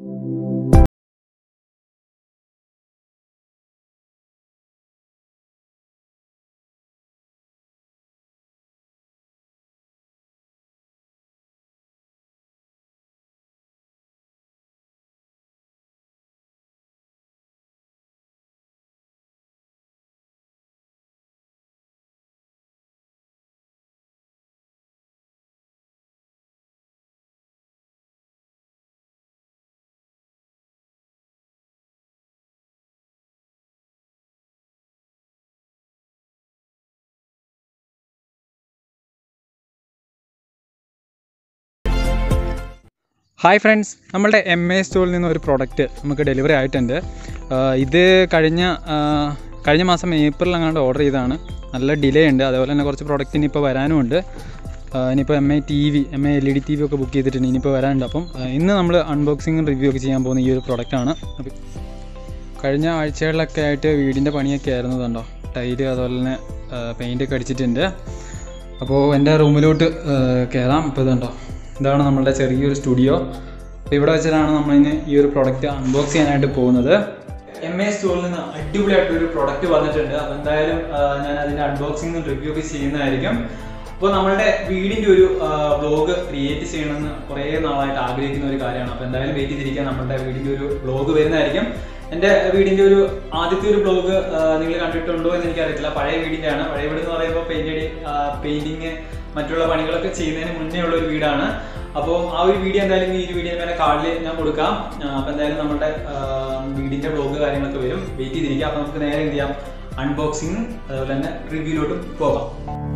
hi friends നമ്മളുടെ M A സ്റ്റോറിൽ നിന്ന് ഒരു പ്രോഡക്റ്റ് നമുക്ക് ഡെലിവറി ആയിട്ടുണ്ട് ആ, ഇത് കഴിഞ്ഞ ആ, കഴിഞ്ഞ മാസം ഏപ്രിൽ അങ്ങാണ്ട് ഓർഡർ ചെയ്തതാണ് നല്ല ഡിലേ ഉണ്ട് അതേപോലെ തന്നെ കുറച്ച് പ്രോഡക്റ്റ് ഇനിയിപ്പോൾ വരാനും ഉണ്ട് ആ, ഇനിയിപ്പോൾ M I T V M I L E D T V ഒക്കെ ബുക്ക് ചെയ്തിട്ടുണ്ട് ഇനിയിപ്പോൾ വരാനുണ്ട് അപ്പം ആ, ഇന്ന് നമ്മൾ അൺബോക്സിങ്ങും റിവ്യൂ ഒക്കെ ചെയ്യാൻ പോകുന്ന ഈ ഒരു പ്രോഡക്റ്റാണ് അപ്പം കഴിഞ്ഞ ആഴ്ചകളിലൊക്കെ ആയിട്ട് വീടിൻ്റെ പണിയൊക്കെ ആയിരുന്നു കണ്ടോ ടൈല് അതുപോലെ തന്നെ പെയിൻ്റ് ഒക്കെ അടിച്ചിട്ടുണ്ട് അപ്പോൾ എൻ്റെ റൂമിലോട്ട് കയറാം ഇപ്പോൾ ഇതുണ്ടോ ഇതാണ് നമ്മളുടെ ചെറിയൊരു സ്റ്റുഡിയോ അപ്പോൾ ഇവിടെ വെച്ചിട്ടാണ് നമ്മളിന്ന് ഈ ഒരു പ്രോഡക്റ്റ് അൺബോക്സ് ചെയ്യാനായിട്ട് പോകുന്നത് എം എ സ്റ്റോറിൽ നിന്ന് അടിപൊളിയായിട്ടൊരു പ്രോഡക്റ്റ് വന്നിട്ടുണ്ട് അപ്പോൾ എന്തായാലും ആ, ഞാൻ അതിൻ്റെ അൺബോക്സിംഗ് റിവ്യൂ ഒക്കെ ചെയ്യുന്നതായിരിക്കും അപ്പോൾ നമ്മളുടെ വീടിൻ്റെ ഒരു വ്ലോഗ് ക്രിയേറ്റ് ചെയ്യണമെന്ന് കുറേ നാളായിട്ട് ആഗ്രഹിക്കുന്ന ഒരു കാര്യമാണ് അപ്പോൾ എന്തായാലും വെയിറ്റ് ചെയ്തിരിക്കാൻ നമ്മളുടെ വീടിൻ്റെ ഒരു വ്ലോഗ് വരുന്നതായിരിക്കും എൻ്റെ വീടിൻ്റെ ഒരു ആദ്യത്തെ ഒരു വ്ലോഗ് നിങ്ങൾ കണ്ടിട്ടുണ്ടോ എന്ന് എനിക്കറിയത്തില്ല പഴയ വീടിൻ്റെ ആണ് പഴയ വീട് എന്ന് പറയുമ്പോൾ പെയിൻറ് പെയിൻറ്റിങ് മറ്റുള്ള പണികളൊക്കെ ചെയ്യുന്നതിന് മുന്നേ ഉള്ള ഒരു വീടാണ് അപ്പോൾ ആ ഒരു വീഡിയോ എന്തായാലും ഈ ഒരു വീഡിയോ തന്നെ കാർഡിൽ ഞാൻ കൊടുക്കാം അപ്പോൾ എന്തായാലും നമ്മുടെ ആ, വീടിൻ്റെ വ്ലോഗ് കാര്യങ്ങളൊക്കെ വരും വെയിറ്റ് ചെയ്തിരിക്കാം അപ്പോൾ നമുക്ക് നേരെ എന്ത് ചെയ്യാം അൺബോക്സിങ് അതുപോലെ തന്നെ റിവ്യൂലോട്ടും പോകാം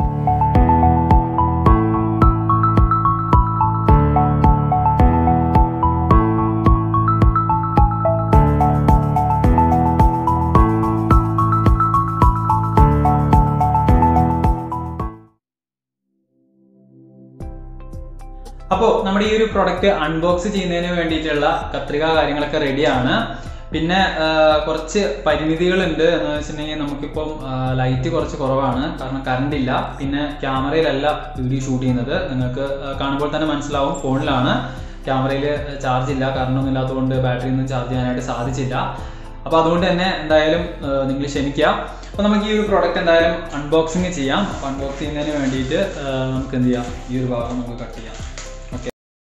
അപ്പോൾ നമ്മുടെ ഈ ഒരു പ്രൊഡക്റ്റ് അൺബോക്സ് ചെയ്യുന്നതിന് വേണ്ടിയിട്ടുള്ള കത്രിക കാര്യങ്ങളൊക്കെ റെഡിയാണ് പിന്നെ ആ, കുറച്ച് പരിമിതികളുണ്ട് എന്ന് വെച്ചിട്ടുണ്ടെങ്കിൽ നമുക്കിപ്പം ലൈറ്റ് കുറച്ച് കുറവാണ് കാരണം കറണ്ട് ഇല്ല പിന്നെ ക്യാമറയിലല്ല വീഡിയോ ഷൂട്ട് ചെയ്യുന്നത് നിങ്ങൾക്ക് ആ, കാണുമ്പോൾ തന്നെ മനസ്സിലാവും ഫോണിലാണ് ക്യാമറയിൽ ചാർജ് ഇല്ല കറണ്ടൊന്നും ഇല്ലാത്തതുകൊണ്ട് ബാറ്ററി ഒന്നും ചാർജ് ചെയ്യാനായിട്ട് സാധിച്ചില്ല അപ്പോൾ അതുകൊണ്ട് തന്നെ എന്തായാലും നിങ്ങൾ ക്ഷമിക്കുക അപ്പോൾ നമുക്ക് ഈ ഒരു പ്രോഡക്റ്റ് എന്തായാലും അൺബോക്സിങ് ചെയ്യാം അപ്പോൾ അൺബോക്സ് ചെയ്യുന്നതിന് വേണ്ടിയിട്ട് ആ, നമുക്ക് എന്ത് ചെയ്യാം ഈ ഒരു ഭാഗം നമുക്ക് കട്ട് ചെയ്യാം ഓക്കെ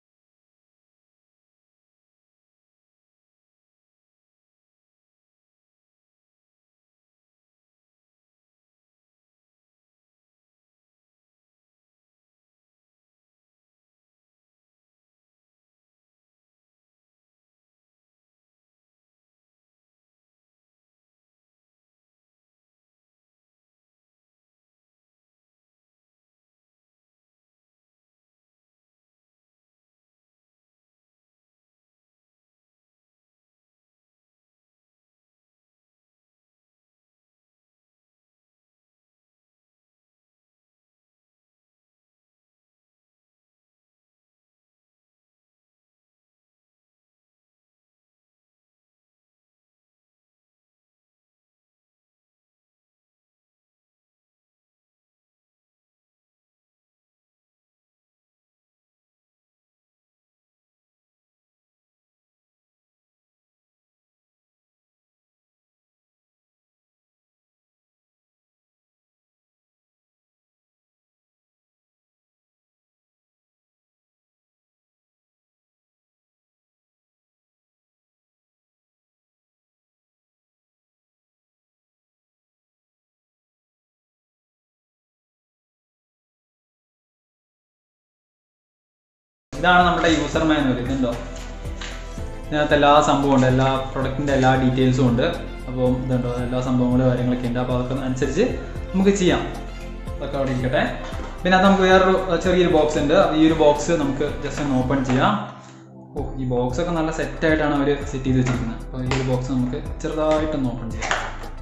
ഇതാണ് നമ്മുടെ യൂസർ മാനുവൽ ഇതുണ്ടോ ഇതിനകത്ത് എല്ലാ സംഭവവും ഉണ്ട് എല്ലാ പ്രൊഡക്റ്റിൻ്റെ എല്ലാ ഡീറ്റെയിൽസും ഉണ്ട് അപ്പോൾ ഇതുണ്ടോ എല്ലാ സംഭവങ്ങളും കാര്യങ്ങളൊക്കെ ഉണ്ട് അപ്പോൾ അതൊക്കെ അനുസരിച്ച് നമുക്ക് ചെയ്യാം അതൊക്കെ അവിടെ ഇരിക്കട്ടെ പിന്നെ അത് നമുക്ക് വേറൊരു അഹ് ചെറിയൊരു ബോക്സ് ഉണ്ട് അപ്പോൾ ഈ ഒരു ബോക്സ് നമുക്ക് ജസ്റ്റ് ഒന്ന് ഓപ്പൺ ചെയ്യാം ഓ ഈ ബോക്സ് ഒക്കെ നല്ല സെറ്റായിട്ടാണ് അവർ സെറ്റ് ചെയ്ത് വെച്ചിരിക്കുന്നത് അപ്പോൾ ഈ ഒരു ബോക്സ് നമുക്ക് ചെറുതായിട്ടൊന്ന് ഓപ്പൺ ചെയ്യാം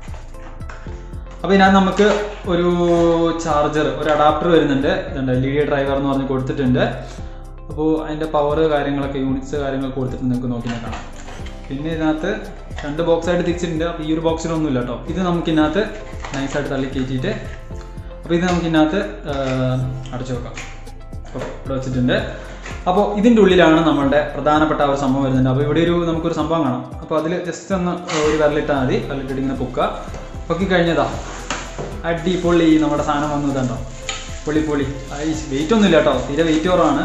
അപ്പോൾ ഇതിനകത്ത് നമുക്ക് ഒരു ചാർജർ ഒരു അഡാപ്റ്റർ വരുന്നുണ്ട് ഇതുണ്ട് എൽ ഇ ഡി ഡ്രൈവർ എന്ന് പറഞ്ഞ് കൊടുത്തിട്ടുണ്ട് അപ്പോൾ അതിൻ്റെ പവർ കാര്യങ്ങളൊക്കെ യൂണിറ്റ്സ് കാര്യങ്ങളൊക്കെ കൊടുത്തിട്ട് നിങ്ങൾക്ക് നോക്കി കാണാം പിന്നെ ഇതിനകത്ത് രണ്ട് ബോക്സ് ആയിട്ട് തിരിച്ചിട്ടുണ്ട് അപ്പോൾ ഈ ഒരു ബോക്സിലൊന്നുമില്ല കേട്ടോ ഇത് നമുക്ക് ഇതിനകത്ത് നൈസായിട്ട് തള്ളി കയറ്റിയിട്ട് അപ്പോൾ ഇത് നമുക്ക് ഇതിനകത്ത് അടച്ചു വെക്കാം അപ്പോൾ ഇവിടെ വെച്ചിട്ടുണ്ട് അപ്പോൾ ഇതിൻ്റെ ഉള്ളിലാണ് നമ്മളുടെ പ്രധാനപ്പെട്ട ആ ഒരു സംഭവം വരുന്നുണ്ട് അപ്പോൾ ഇവിടെ ഒരു നമുക്കൊരു സംഭവം കാണാം അപ്പോൾ അതിൽ ജസ്റ്റ് ഒന്ന് ഒരു വിരലിട്ടാൽ മതി വിരലിട്ടിട്ട് ഇങ്ങനെ പൊക്കുക പൊക്കി കഴിഞ്ഞതാ അടി പൊള്ളി നമ്മുടെ സാധനം വന്നു ഇതുണ്ടോ പൊള്ളി പൊള്ളി ഐ വെയിറ്റ് ഒന്നുമില്ല കേട്ടോ തീരെ വെയിറ്റ് കുറവാണ്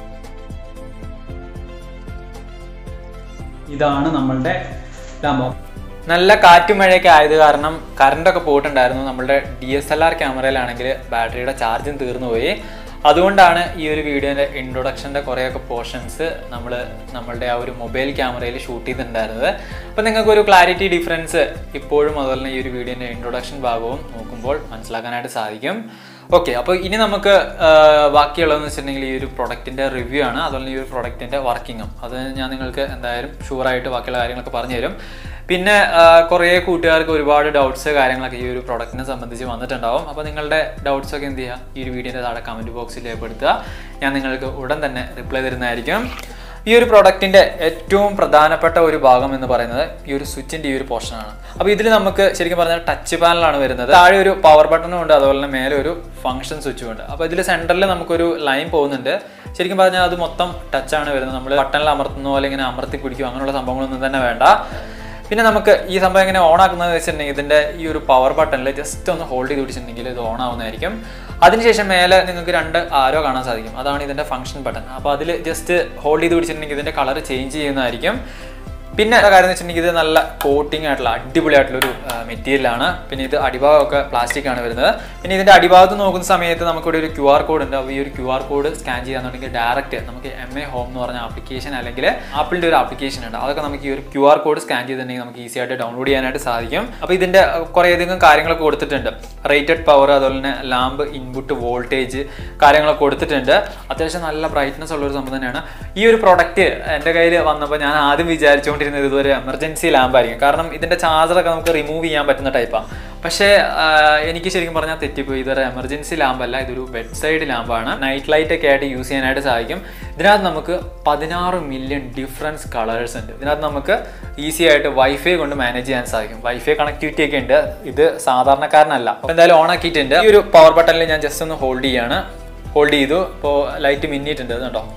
ഇതാണ് നമ്മളുടെ ലാംബോ നല്ല കാറ്റും മഴയൊക്കെ ആയത് കാരണം കറണ്ടൊക്കെ പോയിട്ടുണ്ടായിരുന്നു നമ്മളുടെ ഡി എസ് എൽ ആർ ക്യാമറയിലാണെങ്കിൽ ബാറ്ററിയുടെ ചാർജും തീർന്നു പോയി അതുകൊണ്ടാണ് ഈ ഒരു വീഡിയോൻ്റെ ഇൻട്രൊഡക്ഷൻ്റെ കുറേയൊക്കെ പോർഷൻസ് നമ്മൾ നമ്മളുടെ ആ ഒരു മൊബൈൽ ക്യാമറയിൽ ഷൂട്ട് ചെയ്തിട്ടുണ്ടായിരുന്നത് അപ്പോൾ നിങ്ങൾക്ക് ഒരു ക്ലാരിറ്റി ഡിഫറൻസ് ഇപ്പോഴും അതുപോലെ തന്നെ ഈ ഒരു വീഡിയോൻ്റെ ഇൻട്രൊഡക്ഷൻ ഭാഗവും നോക്കുമ്പോൾ മനസ്സിലാക്കാനായിട്ട് സാധിക്കും ഓക്കെ അപ്പോൾ ഇനി നമുക്ക് ആ, ബാക്കിയുള്ളതെന്ന് വെച്ചിട്ടുണ്ടെങ്കിൽ ഈ ഒരു പ്രൊഡക്റ്റിൻ്റെ റിവ്യൂ ആണ് അതുപോലെ ഈ ഒരു പ്രൊഡക്റ്റിൻ്റെ വർക്കിങ്ങും അത് ഞാൻ നിങ്ങൾക്ക് എന്തായാലും ഷുവറായിട്ട് ബാക്കിയുള്ള കാര്യങ്ങളൊക്കെ പറഞ്ഞു തരും പിന്നെ ആ, കുറേ കൂട്ടുകാർക്ക് ഒരുപാട് ഡൗട്ട്സ് കാര്യങ്ങളൊക്കെ ഈ ഒരു പ്രൊഡക്റ്റിനെ സംബന്ധിച്ച് വന്നിട്ടുണ്ടാവും അപ്പോൾ നിങ്ങളുടെ ഡൗട്ട്സ് ഒക്കെ എന്ത് ചെയ്യുക ഈ ഒരു വീഡിയോൻ്റെ താഴെ കമൻറ്റ് ബോക്സിൽ രേഖപ്പെടുത്തുക ഞാൻ നിങ്ങൾക്ക് ഉടൻ തന്നെ റിപ്ലൈ തരുന്നതായിരിക്കും ഈ ഒരു പ്രൊഡക്റ്റിന്റെ ഏറ്റവും പ്രധാനപ്പെട്ട ഒരു ഭാഗം എന്ന് പറയുന്നത് ഈ ഒരു സ്വിച്ചിന്റെ ഈ ഒരു പോർഷനാണ് അപ്പോൾ ഇതിൽ നമുക്ക് ശരിക്കും പറഞ്ഞാൽ ടച്ച് പാനലാണ് വരുന്നത് താഴെ ഒരു പവർ ബട്ടണും ഉണ്ട് അതുപോലെ തന്നെ മേലെ ഒരു ഫംഗ്ഷൻ സ്വിച്ചും ഉണ്ട് അപ്പോൾ ഇതിൽ സെൻറ്ററിൽ നമുക്കൊരു ലൈൻ പോകുന്നുണ്ട് ശരിക്കും പറഞ്ഞാൽ അത് മൊത്തം ടച്ചാണ് വരുന്നത് നമ്മൾ ബട്ടണിൽ അമർത്തുന്ന പോലെ ഇങ്ങനെ അമർത്തി പിടിക്കും അങ്ങനെയുള്ള സംഭവങ്ങളൊന്നും തന്നെ വേണ്ട പിന്നെ നമുക്ക് ഈ സംഭവം എങ്ങനെ ഓൺ ആക്കുന്നത് വെച്ചിട്ടുണ്ടെങ്കിൽ ഇതിന്റെ ഈ ഒരു പവർ ബട്ടണിൽ ജസ്റ്റ് ഒന്ന് ഹോൾഡ് ചെയ്ത് പിടിച്ചിട്ടുണ്ടെങ്കിൽ ഇത് ഓൺ ആവുന്നതായിരിക്കും അതിനുശേഷം മേലെ നിങ്ങൾക്ക് രണ്ട് ആരോ കാണാൻ സാധിക്കും അതാണ് ഇതിന്റെ ഫംഗ്ഷൻ ബട്ടൺ അപ്പോൾ അതിൽ ജസ്റ്റ് ഹോൾഡ് ചെയ്ത് പിടിച്ചിട്ടുണ്ടെങ്കിൽ ഇതിന്റെ കളർ ചേഞ്ച് ചെയ്യുന്നതായിരിക്കും പിന്നെ ഒരു കാര്യം എന്ന് വെച്ചിട്ടുണ്ടെങ്കിൽ ഇത് നല്ല കോട്ടിംഗ് ആയിട്ടുള്ള അടിപൊളിയായിട്ടുള്ള ഒരു മെറ്റീരിയലാണ് പിന്നെ ഇത് അടിഭാഗമൊക്കെ പ്ലാസ്റ്റിക് ആണ് വരുന്നത് പിന്നെ ഇതിന്റെ അടിഭാഗത്ത് നോക്കുന്ന സമയത്ത് നമുക്കിവിടെ ഒരു ക്യു ആർ കോഡ് ഉണ്ട് അപ്പോൾ ഈ ഒരു ക്യു ആർ കോഡ് സ്കാൻ ചെയ്യാന്നുണ്ടെങ്കിൽ ഡയറക്റ്റ് നമുക്ക് എം എ ഹോം എന്ന് പറഞ്ഞ ആപ്ലിക്കേഷൻ അല്ലെങ്കിൽ ആപ്പിളിന്റെ ഒരു ആപ്ലിക്കേഷൻ ഉണ്ട് അതൊക്കെ നമുക്ക് ഈ ഒരു ക്യു ആർ കോഡ് സ്കാൻ ചെയ്തിട്ടുണ്ടെങ്കിൽ നമുക്ക് ഈസി ആയിട്ട് ഡൗൺലോഡ് ചെയ്യാനായിട്ട് സാധിക്കും അപ്പോൾ ഇതിന്റെ കുറേയധികം കാര്യങ്ങളൊക്കെ കൊടുത്തിട്ടുണ്ട് റേറ്റഡ് പവർ അതുപോലെ തന്നെ ലാമ്പ് ഇൻപുട്ട് വോൾട്ടേജ് കാര്യങ്ങളൊക്കെ കൊടുത്തിട്ടുണ്ട് അത്യാവശ്യം നല്ല ബ്രൈറ്റ്നസ് ഉള്ള ഒരു സംഭവം തന്നെയാണ് ഈ ഒരു പ്രൊഡക്റ്റ് എൻ്റെ കയ്യിൽ വന്നപ്പോൾ ഞാൻ ആദ്യം വിചാരിച്ചുകൊണ്ടിരുന്നത് ഇതൊരു എമർജൻസി ലാമ്പായിരിക്കും കാരണം ഇതിൻ്റെ ചാർജറൊക്കെ നമുക്ക് റിമൂവ് ചെയ്യാൻ പറ്റുന്ന ടൈപ്പാണ് പക്ഷേ ആ, എനിക്ക് ശരിക്കും പറഞ്ഞാൽ തെറ്റിപ്പോയി ഇതൊരു എമർജൻസി ലാമ്പല്ല ഇതൊരു ബെഡ് സൈഡ് ലാമ്പാണ് നൈറ്റ് ലൈറ്റ് ഒക്കെ ആയിട്ട് യൂസ് ചെയ്യാനായിട്ട് സാധിക്കും ഇതിനകത്ത് നമുക്ക് പതിനാറ് മില്യൺ ഡിഫറൻസ് കളേഴ്സ് ഉണ്ട് ഇതിനകത്ത് നമുക്ക് ഈസി ആയിട്ട് വൈഫൈ കൊണ്ട് മാനേജ് ചെയ്യാൻ സാധിക്കും വൈഫൈ കണക്ടിവിറ്റി ഒക്കെ ഉണ്ട് ഇത് സാധാരണക്കാരനല്ല അപ്പോൾ എന്തായാലും ഓൺ ആക്കിയിട്ടുണ്ട് ഈ ഒരു പവർ ബട്ടണിൽ ഞാൻ ജസ്റ്റ് ഒന്ന് ഹോൾഡ് ചെയ്യാണ് ഹോൾഡ് ചെയ്തു ഇപ്പോൾ ലൈറ്റ് മിന്നിയിട്ടുണ്ട് ഇത് കണ്ടോ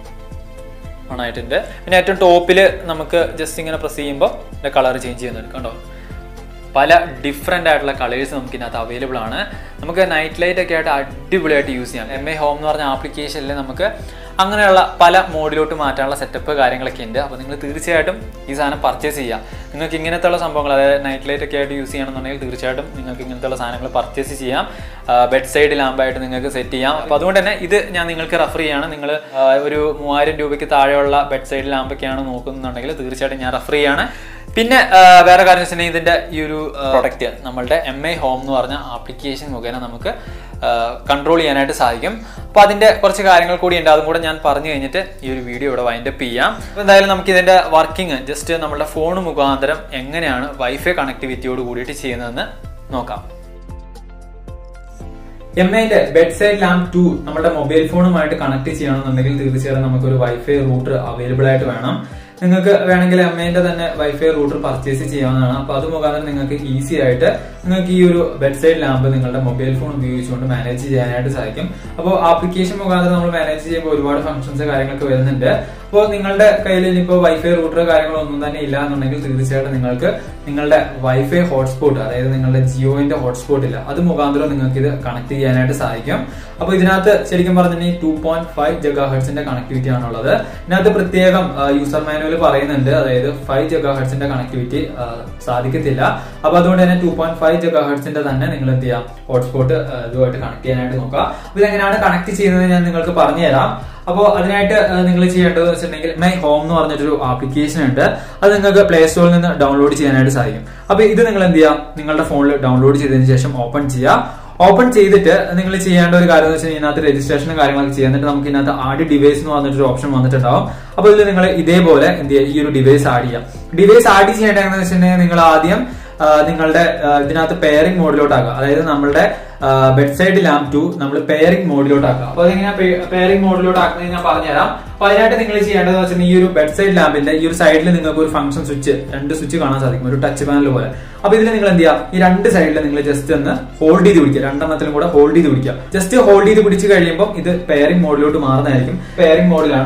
ഓൺ ആയിട്ടുണ്ട് പിന്നെ ഏറ്റവും ടോപ്പിൽ നമുക്ക് ജസ്റ്റ് ഇങ്ങനെ പ്രസ് ചെയ്യുമ്പോൾ ഇതിൻ്റെ കളർ ചേഞ്ച് ചെയ്യുന്നുണ്ട് കണ്ടോ പല ഡിഫറെൻ്റ് ആയിട്ടുള്ള കളേഴ്സ് നമുക്ക് ഇതിനകത്ത് അവൈലബിൾ ആണ് നമുക്ക് നൈറ്റ് ലൈറ്റ് ഒക്കെ ആയിട്ട് അടിപൊളിയായിട്ട് യൂസ് ചെയ്യാം എം എ ഹോം എന്ന് പറഞ്ഞ ആപ്ലിക്കേഷനിൽ നമുക്ക് അങ്ങനെയുള്ള പല മോഡിലോട്ട് മാറ്റാനുള്ള സെറ്റപ്പ് കാര്യങ്ങളൊക്കെ ഉണ്ട് അപ്പോൾ നിങ്ങൾ തീർച്ചയായിട്ടും ഈ സാധനം പർച്ചേസ് ചെയ്യുക നിങ്ങൾക്ക് ഇങ്ങനത്തെയുള്ള സംഭവങ്ങൾ അതായത് നൈറ്റ് ലൈറ്റ് ഒക്കെ ആയിട്ട് യൂസ് ചെയ്യണമെന്നുണ്ടെങ്കിൽ തീർച്ചയായിട്ടും നിങ്ങൾക്ക് ഇങ്ങനത്തെയുള്ള സാധനങ്ങൾ പർച്ചേസ് ചെയ്യാം ബെഡ് സൈഡ് ലാമ്പായിട്ട് നിങ്ങൾക്ക് സെറ്റ് ചെയ്യാം അപ്പോൾ അതുകൊണ്ട് തന്നെ ഇത് ഞാൻ നിങ്ങൾക്ക് റെഫർ ചെയ്യാണ് നിങ്ങൾ ഒരു മൂവായിരം രൂപയ്ക്ക് താഴെയുള്ള ബെഡ് സൈഡ് ലാമ്പൊക്കെയാണ് നോക്കുന്നുണ്ടെങ്കിൽ തീർച്ചയായിട്ടും ഞാൻ റെഫർ ചെയ്യാണ് പിന്നെ ആ, വേറെ കാര്യം വെച്ചിട്ടുണ്ടെങ്കിൽ ഇതിന്റെ ഈ ഒരു പ്രൊഡക്റ്റ് നമ്മളുടെ എം ഐ ഹോം എന്ന് പറഞ്ഞ ആപ്ലിക്കേഷൻ മുഖേന നമുക്ക് കൺട്രോൾ ചെയ്യാനായിട്ട് സാധിക്കും അപ്പോൾ അതിന്റെ കുറച്ച് കാര്യങ്ങൾ കൂടി ഉണ്ട് അതും കൂടെ ഞാൻ പറഞ്ഞു കഴിഞ്ഞിട്ട് ഈ ഒരു വീഡിയോ ഇവിടെ വൈൻഡപ്പ് ചെയ്യാം അപ്പോൾ എന്തായാലും നമുക്ക് ഇതിന്റെ വർക്കിംഗ് ജസ്റ്റ് നമ്മുടെ ഫോൺ മുഖാന്തരം എങ്ങനെയാണ് വൈഫൈ കണക്ടിവിറ്റിയോട് കൂടിയിട്ട് ചെയ്യുന്നതെന്ന് നോക്കാം എം ഐന്റെ ബെഡ് സൈഡ് ലാമ്പ് ടു നമ്മുടെ മൊബൈൽ ഫോണുമായിട്ട് കണക്ട് ചെയ്യണമെന്നുണ്ടെങ്കിൽ തീർച്ചയായും നമുക്ക് ഒരു വൈഫൈ റൂട്ടർ അവൈലബിൾ ആയിട്ട് വേണം നിങ്ങൾക്ക് വേണമെങ്കിൽ എം ഐന്റെ തന്നെ വൈഫൈ റൂട്ടർ പർച്ചേസ് ചെയ്യാവുന്നതാണ് അപ്പൊ അത് മുഖാന്തരം നിങ്ങൾക്ക് ഈസി ആയിട്ട് നിങ്ങൾക്ക് ഈ ഒരു ബെഡ് സൈഡ് ലാമ്പ് നിങ്ങളുടെ മൊബൈൽ ഫോൺ ഉപയോഗിച്ചുകൊണ്ട് മാനേജ് ചെയ്യാനായിട്ട് സാധിക്കും അപ്പോൾ ആപ്ലിക്കേഷൻ മുഖാന്തരം നമ്മൾ മാനേജ് ചെയ്യുമ്പോൾ ഒരുപാട് ഫംഗ്ഷൻസ് കാര്യങ്ങളൊക്കെ വരുന്നുണ്ട് അപ്പോൾ നിങ്ങളുടെ കയ്യിൽ ഇനിയിപ്പോൾ വൈഫൈ റൂട്ടർ കാര്യങ്ങളൊന്നും തന്നെ ഇല്ല എന്നുണ്ടെങ്കിൽ തീർച്ചയായിട്ടും നിങ്ങൾക്ക് നിങ്ങളുടെ വൈഫൈ ഹോട്ട്സ്പോട്ട് അതായത് നിങ്ങളുടെ ജിയോന്റെ ഹോട്ട്സ്പോട്ട് ഇല്ല അത് മുഖാന്തരം നിങ്ങൾക്ക് ഇത് കണക്ട് ചെയ്യാനായിട്ട് സാധിക്കും അപ്പോൾ ഇതിനകത്ത് ശരിക്കും പറഞ്ഞിട്ടുണ്ടെങ്കിൽ ടു പോയിന്റ് ഫൈവ് ജഗാ ഹെർട്സിന്റെ കണക്ടിവിറ്റി ആണുള്ളത് ഇതിനകത്ത് പ്രത്യേകം യൂസർ മാനുവൽ പറയുന്നുണ്ട് അതായത് ഫൈവ് ജഗാ ഹെർട്സിന്റെ കണക്ടിവിറ്റി സാധിക്കത്തില്ല അപ്പൊ അതുകൊണ്ട് തന്നെ ടു പോയിന്റ് ഫൈവ് ജഗാ ഹെർട്സിന്റെ തന്നെ നിങ്ങൾ എന്ത് ചെയ്യാം ഹോട്ട്സ്പോട്ട് ഇതുമായിട്ട് കണക്ട് ചെയ്യാനായിട്ട് നോക്കുക അപ്പൊ ഇതെങ്ങനെയാണ് കണക്ട് ചെയ്യുന്നത് ഞാൻ നിങ്ങൾക്ക് പറഞ്ഞു തരാം അപ്പോൾ അതിനായിട്ട് നിങ്ങൾ ചെയ്യേണ്ടത് വെച്ചിട്ടുണ്ടെങ്കിൽ മൈ ഹോം എന്ന് പറഞ്ഞിട്ടൊരു ആപ്ലിക്കേഷൻ ഉണ്ട് അത് നിങ്ങൾക്ക് പ്ലേ സ്റ്റോറിൽ നിന്ന് ഡൗൺലോഡ് ചെയ്യാനായിട്ട് സാധിക്കും അപ്പൊ ഇത് നിങ്ങൾ എന്ത് ചെയ്യാം നിങ്ങളുടെ ഫോണിൽ ഡൗൺലോഡ് ചെയ്തതിനു ശേഷം ഓപ്പൺ ചെയ്യുക ഓപ്പൺ ചെയ്തിട്ട് നിങ്ങൾ ചെയ്യേണ്ട ഒരു കാര്യം എന്ന് വെച്ചാൽ ഇതിനകത്ത് രജിസ്ട്രേഷനും കാര്യങ്ങളൊക്കെ ചെയ്യാം എന്നിട്ട് നമുക്ക് ഇതിനകത്ത് ആഡ് ഡിവൈസ് എന്ന് പറഞ്ഞിട്ടൊരു ഓപ്ഷൻ വന്നിട്ടുണ്ടാവും അപ്പൊ ഇതിൽ നിങ്ങൾ ഇതേപോലെ എന്ത് ചെയ്യുക ഈ ഒരു ഡിവൈസ് ആഡ് ചെയ്യാം ഡിവൈസ് ആഡ് ചെയ്യേണ്ടതെന്ന് വെച്ചിട്ടുണ്ടെങ്കിൽ നിങ്ങൾ ആദ്യം ആ, നിങ്ങളുടെ ആ, ഇതിനകത്ത് പെയറിംഗ് മോഡിലോട്ടാക്കുക അതായത് നമ്മളുടെ ബെഡ് സൈഡ് ലാമ്പ് ടു നമ്മൾ പെയറിംഗ് മോഡിലോട്ടാക്കുക അപ്പൊ അതെങ്ങനെ പെയറിംഗ് മോഡിലോട്ട് ആക്കുന്നത് ഞാൻ പറഞ്ഞുതരാം അപ്പൊ അതിനായിട്ട് നിങ്ങൾ ചെയ്യേണ്ടത് വെച്ചിട്ടുണ്ടെങ്കിൽ ഈ ഒരു ബെഡ് സൈഡ് ലാമ്പിന്റെ ഈ ഒരു സൈഡിൽ നിങ്ങൾക്ക് ഒരു ഫംഗ്ഷൻ സ്വിച്ച് രണ്ട് സ്വിച്ച് കാണാൻ സാധിക്കും ഒരു ടച്ച് പാനൽ പോലെ അപ്പൊ ഇതിൽ നിങ്ങൾ എന്ത് ചെയ്യുക ഈ രണ്ട് സൈഡിൽ നിങ്ങൾ ജസ്റ്റ് ഒന്ന് ഹോൾഡ് ചെയ്ത് പിടിക്കുക രണ്ടെണ്ണത്തിലും കൂടെ ഹോൾഡ് ചെയ്ത് പിടിക്കുക ജസ്റ്റ് ഹോൾഡ് ചെയ്ത് പിടിച്ച് കഴിയുമ്പോൾ ഇത് പെയറിംഗ് മോഡിലോട്ട് മാറുന്നതായിരിക്കും പെയറിംഗ് മോഡിലാണ്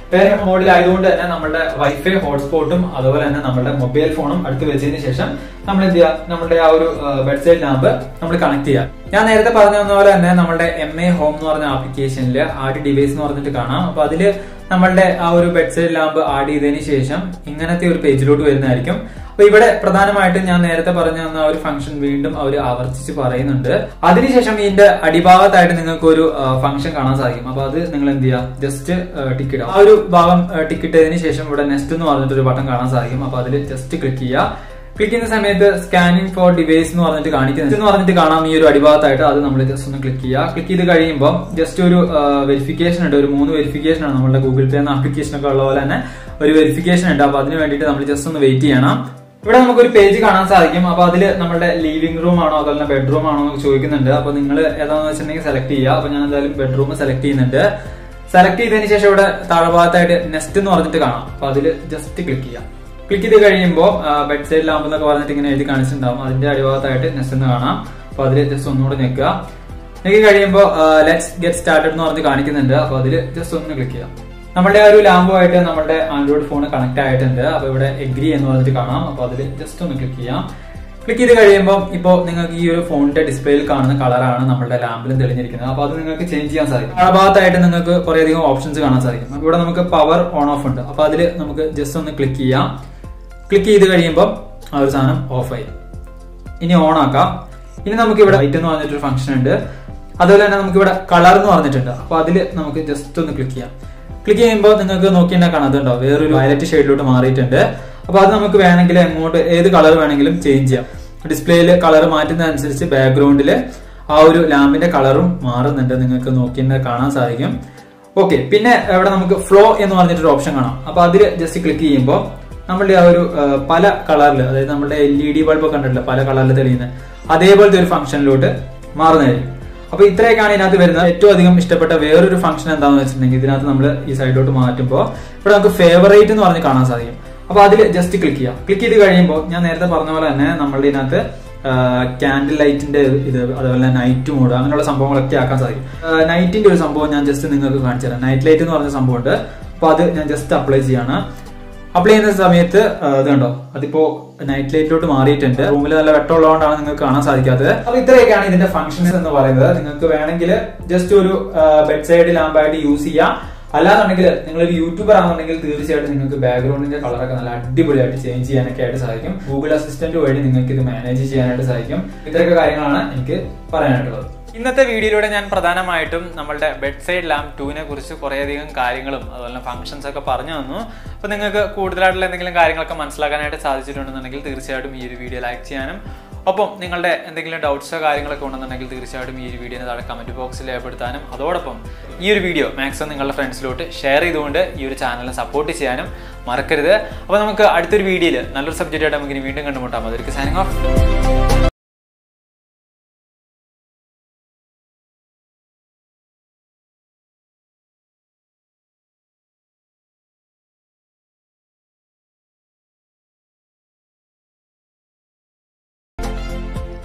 പേരിംഗ് മോഡിൽ ആയതുകൊണ്ട് തന്നെ നമ്മുടെ വൈഫൈ ഹോട്ട്സ്പോട്ടും അതുപോലെ തന്നെ നമ്മുടെ മൊബൈൽ ഫോണും അടുത്ത് വെച്ചതിന് ശേഷം നമ്മൾ എന്ത് ചെയ്യുക നമ്മുടെ ആ ഒരു ബെഡ് സൈഡ് ലാമ്പ് നമ്മൾ കണക്ട് ചെയ്യുക ഞാൻ നേരത്തെ പറഞ്ഞു തന്ന പോലെ തന്നെ നമ്മുടെ എം എ ഹോം എന്ന് പറഞ്ഞ ആപ്ലിക്കേഷനിൽ ആഡ് ഡിവൈസ് എന്ന് പറഞ്ഞിട്ട് കാണാം അപ്പൊ അതില് നമ്മളുടെ ആ ഒരു ബെഡ് സൈഡ് ലാമ്പ് ആഡ് ചെയ്തതിന് ശേഷം ഇങ്ങനത്തെ ഒരു പേജിലോട്ട് വരുന്നതായിരിക്കും അപ്പൊ ഇവിടെ പ്രധാനമായിട്ടും ഞാൻ നേരത്തെ പറഞ്ഞു തന്ന ആ ഒരു ഫംഗ്ഷൻ വീണ്ടും അവർ ആവർത്തിച്ച് പറയുന്നുണ്ട് അതിനുശേഷം ഇതിന്റെ അടിഭാഗത്തായിട്ട് നിങ്ങൾക്ക് ഒരു ഫംഗ്ഷൻ കാണാൻ സാധിക്കും അപ്പൊ അത് നിങ്ങൾ എന്ത് ചെയ്യുക ജസ്റ്റ് ടിക്ക് ഇടുക ആ ഒരു ഭാഗം ടിക്ക് ഇട്ടതിന് ശേഷം ഇവിടെ നെക്സ്റ്റ് എന്ന് പറഞ്ഞിട്ട് ഒരു ബട്ടൺ കാണാൻ സാധിക്കും അപ്പൊ അതിൽ ജസ്റ്റ് ക്ലിക്ക് ചെയ്യുക ക്ലിക്ക് ചെയ്യുന്ന സമയത്ത് സ്കാനിങ് ഫോർ ഡിവൈസ് എന്ന് പറഞ്ഞിട്ട് കാണിക്കുന്നത് എന്ന് പറഞ്ഞിട്ട് കാണാം ഈ ഒരു അടിഭാഗത്തായിട്ട് അത് നമ്മൾ ജസ്റ്റ് ഒന്ന് ക്ലിക്ക് ചെയ്യുക ക്ലിക്ക് ചെയ്ത് കഴിയുമ്പോൾ ജസ്റ്റ് ഒരു വെരിഫിക്കേഷൻ ഉണ്ട് ഒരു മൂന്ന് വെരിഫിക്കേഷൻ ആണ് നമ്മുടെ ഗൂഗിൾ പേ എന്ന ആപ്ലിക്കേഷൻ ഒക്കെ ഉള്ള പോലെ തന്നെ ഒരു വെരിഫിക്കേഷൻ ഉണ്ട് അപ്പൊ അതിന് വേണ്ടിയിട്ട് നമ്മൾ ജസ്റ്റ് ഒന്ന് വെയിറ്റ് ചെയ്യണം ഇവിടെ നമുക്ക് ഒരു പേജ് കാണാൻ സാധിക്കും അപ്പൊ അതിൽ നമ്മുടെ ലിവിംഗ് റൂം ആണോ അതുപോലെ ബെഡ്റൂം ആണോ എന്ന് ചോദിക്കുന്നുണ്ട് അപ്പൊ നിങ്ങൾ ഏതാണെന്ന് വെച്ചിട്ടുണ്ടെങ്കിൽ സെലക്ട് ചെയ്യുക അപ്പൊ ഞാൻ എന്തായാലും ബെഡ്റൂം സെലക്ട് ചെയ്യുന്നുണ്ട് സെലക്ട് ചെയ്തതിന് ശേഷം ഇവിടെ താഴെഭാഗത്തായിട്ട് നെക്സ്റ്റ് എന്ന് പറഞ്ഞിട്ട് കാണാം അപ്പൊ അതിൽ ജസ്റ്റ് ക്ലിക്ക് ചെയ്യാം ക്ലിക്ക് ചെയ്ത് കഴിയുമ്പോൾ ബെഡ് സൈഡ് ലാമ്പ് എന്നൊക്കെ പറഞ്ഞിട്ട് ഇങ്ങനെ എഴുതി കാണിച്ചിട്ടുണ്ടാവും അതിന്റെ അടിഭാഗത്തായിട്ട് നെക്സ്റ്റ് എന്ന് കാണാം അപ്പൊ അതിൽ ജസ്റ്റ് ഒന്നുകൂടെ ഞെക്കുക ഞെക്കി കഴിയുമ്പോൾ ലെറ്റ്സ് ഗെറ്റ് സ്റ്റാർട്ടഡ് എന്ന് പറഞ്ഞ് കാണിക്കുന്നുണ്ട് അപ്പൊ അതിൽ ജസ്റ്റ് ഒന്ന് ക്ലിക്ക് ചെയ്യാം നമ്മുടെ ആ ഒരു ലാമ്പുമായിട്ട് നമ്മുടെ ആൻഡ്രോയിഡ് ഫോൺ കണക്ട് ആയിട്ടുണ്ട് അപ്പൊ ഇവിടെ എഗ്രി എന്ന് പറഞ്ഞിട്ട് കാണാം അപ്പൊ അതിൽ ജസ്റ്റ് ഒന്ന് ക്ലിക്ക് ചെയ്യാം ക്ലിക്ക് ചെയ്ത് കഴിയുമ്പോൾ ഇപ്പോൾ നിങ്ങൾക്ക് ഈ ഒരു ഫോണിന്റെ ഡിസ്പ്ലേയിൽ കാണുന്ന കളറാണ് നമ്മുടെ ലാമ്പിലും തെളിഞ്ഞിരിക്കുന്നത് അപ്പോൾ അത് നിങ്ങൾക്ക് ചേഞ്ച് ചെയ്യാൻ സാധിക്കും ആ ഭാഗത്തായിട്ട് നിങ്ങൾക്ക് കുറേയധികം ഓപ്ഷൻസ് കാണാൻ സാധിക്കും അപ്പോൾ ഇവിടെ നമുക്ക് പവർ ഓൺ ഓഫ് ഉണ്ട് അപ്പോൾ അതിൽ നമുക്ക് ജസ്റ്റ് ഒന്ന് ക്ലിക്ക് ചെയ്യാം ക്ലിക്ക് ചെയ്ത് കഴിയുമ്പോൾ ആ ഒരു സാധനം ഓഫായി ഇനി ഓൺ ആക്കാം ഇനി നമുക്ക് ഇവിടെ ലൈറ്റ് എന്ന് പറഞ്ഞിട്ടൊരു ഫംഗ്ഷൻ ഉണ്ട് അതുപോലെ തന്നെ നമുക്ക് ഇവിടെ കളർ എന്ന് പറഞ്ഞിട്ടുണ്ട് അപ്പോൾ അതിൽ നമുക്ക് ജസ്റ്റ് ഒന്ന് ക്ലിക്ക് ചെയ്യാം ക്ലിക്ക് ചെയ്യുമ്പോൾ നിങ്ങൾക്ക് നോക്കിയാൽ കാണാം അതുണ്ടോ വേറൊരു വയലറ്റ് ഷെയ്ഡിലോട്ട് മാറിയിട്ടുണ്ട് അപ്പോൾ അത് നമുക്ക് വേണമെങ്കിൽ എങ്ങോട്ട് ഏത് കളർ വേണമെങ്കിലും ചേഞ്ച് ചെയ്യാം ഡിസ്പ്ലേയിൽ കളർ മാറ്റുന്നതനുസരിച്ച് ബാക്ക്ഗ്രൗണ്ടിൽ ആ ഒരു ലാമ്പിന്റെ കളറും മാറുന്നുണ്ട് നിങ്ങൾക്ക് നോക്കിയാൽ കാണാൻ സാധിക്കും ഓക്കെ പിന്നെ ഇവിടെ നമുക്ക് ഫ്ലോ എന്ന് പറഞ്ഞിട്ടൊരു ഓപ്ഷൻ കാണാം അപ്പോൾ അതിൽ ജസ്റ്റ് ക്ലിക്ക് ചെയ്യുമ്പോൾ നമ്മളുടെ ആ ഒരു ആ, പല കളറിൽ അതായത് നമ്മുടെ എൽ ഇ ഡി ബൾബ് കണ്ടിട്ടില്ല പല കളറിൽ തെളിയുന്നത് അതേപോലത്തെ ഒരു ഫംഗ്ഷനിലോട്ട് മാറുന്നതായിരിക്കും അപ്പൊ ഇത്രയൊക്കെയാണ് ഇതിനകത്ത് വരുന്നത് ഏറ്റവും അധികം ഇഷ്ടപ്പെട്ട വേറൊരു ഫംഗ്ഷൻ എന്താണെന്ന് വെച്ചിട്ടുണ്ടെങ്കിൽ ഇതിനകത്ത് നമ്മൾ ഈ സൈഡിലോട്ട് മാറ്റുമ്പോൾ ഇവിടെ നമുക്ക് ഫേവറേറ്റ് എന്ന് പറഞ്ഞ് കാണാൻ സാധിക്കും അപ്പൊ അതിൽ ജസ്റ്റ് ക്ലിക്ക് ചെയ്യാം ക്ലിക്ക് ചെയ്ത് കഴിയുമ്പോൾ ഞാൻ നേരത്തെ പറഞ്ഞ പോലെ തന്നെ നമ്മളുടെ ഇതിനകത്ത് ക്യാൻഡിൽ ലൈറ്റിന്റെ ഇത് അതുപോലെ നൈറ്റ് മോഡ് അങ്ങനെയുള്ള സംഭവങ്ങളൊക്കെ ആക്കാൻ സാധിക്കും നൈറ്റിന്റെ ഒരു സംഭവം ഞാൻ ജസ്റ്റ് നിങ്ങൾക്ക് കാണിച്ചു തരാം നൈറ്റ് ലൈറ്റ് എന്ന് പറഞ്ഞ സംഭവമുണ്ട് അപ്പൊ അത് ഞാൻ ജസ്റ്റ് അപ്ലൈ ചെയ്യാണ് അപ്ലൈ ചെയ്യുന്ന സമയത്ത് ആ, ഇത് കണ്ടോ അതിപ്പോ നൈറ്റ് ലൈറ്റിലോട്ട് മാറിയിട്ടുണ്ട് റൂമിൽ നല്ല വെട്ടമുള്ളതുകൊണ്ടാണ് നിങ്ങൾക്ക് കാണാൻ സാധിക്കാത്തത് അപ്പൊ ഇത്രയൊക്കെയാണ് ഇതിന്റെ ഫംഗ്ഷൻസ് എന്ന് പറയുന്നത് നിങ്ങൾക്ക് വേണമെങ്കിൽ ജസ്റ്റ് ഒരു ബെഡ് സൈഡ് ലാമ്പായിട്ട് യൂസ് ചെയ്യാം അല്ലാന്നുണ്ടെങ്കിൽ നിങ്ങൾ ഒരു യൂട്യൂബർ ആണെന്നുണ്ടെങ്കിൽ തീർച്ചയായിട്ടും നിങ്ങൾക്ക് ബാക്ക്ഗ്രൗണ്ടിന്റെ കളറൊക്കെ നല്ല അടിപൊളിയായിട്ട് ചേഞ്ച് ചെയ്യാനൊക്കെ ആയിട്ട് സാധിക്കും ഗൂഗിൾ അസിസ്റ്റന്റ് വഴി നിങ്ങൾക്ക് ഇത് മാനേജ് ചെയ്യാനായിട്ട് സാധിക്കും ഇത്രയൊക്കെ കാര്യങ്ങളാണ് എനിക്ക് പറയാനായിട്ടുള്ളത് ഇന്നത്തെ വീഡിയോയിലൂടെ ഞാൻ പ്രധാനമായിട്ടും നമ്മളുടെ ബെഡ് സൈഡ് ലാമ്പ് ടൂവിനെ കുറിച്ച് കുറേയധികം കാര്യങ്ങളും അതുപോലെ ഫംഗ്ഷൻസ് ഒക്കെ പറഞ്ഞു തന്നു അപ്പോൾ നിങ്ങൾക്ക് കൂടുതലായിട്ടുള്ള എന്തെങ്കിലും കാര്യങ്ങളൊക്കെ മനസ്സിലാക്കാനായിട്ട് സാധിച്ചിട്ടുണ്ടെന്നുണ്ടെങ്കിൽ തീർച്ചയായിട്ടും ഈ ഒരു വീഡിയോ ലൈക്ക് ചെയ്യാനും ഒപ്പം നിങ്ങളുടെ എന്തെങ്കിലും ഡൗട്ട്സോ കാര്യങ്ങളൊക്കെ ഉണ്ടെന്നുണ്ടെങ്കിൽ തീർച്ചയായിട്ടും ഈ ഒരു വീഡിയോനെ താഴെ കമൻറ്റ് ബോക്സിൽ രേഖപ്പെടുത്താനും അതോടൊപ്പം ഈ ഒരു വീഡിയോ മാക്സിമം നിങ്ങളുടെ ഫ്രണ്ട്സിലോട്ട് ഷെയർ ചെയ്തുകൊണ്ട് ഈ ഒരു ചാനലിനെ സപ്പോർട്ട് ചെയ്യാനും മറക്കരുത് അപ്പോൾ നമുക്ക് അടുത്തൊരു വീഡിയോയിൽ നല്ലൊരു സബ്ജക്റ്റായിട്ട് നമുക്ക് ഇനി വീണ്ടും കണ്ടുമുട്ടാം അതൊരു സൈനിങ് ഓഫ്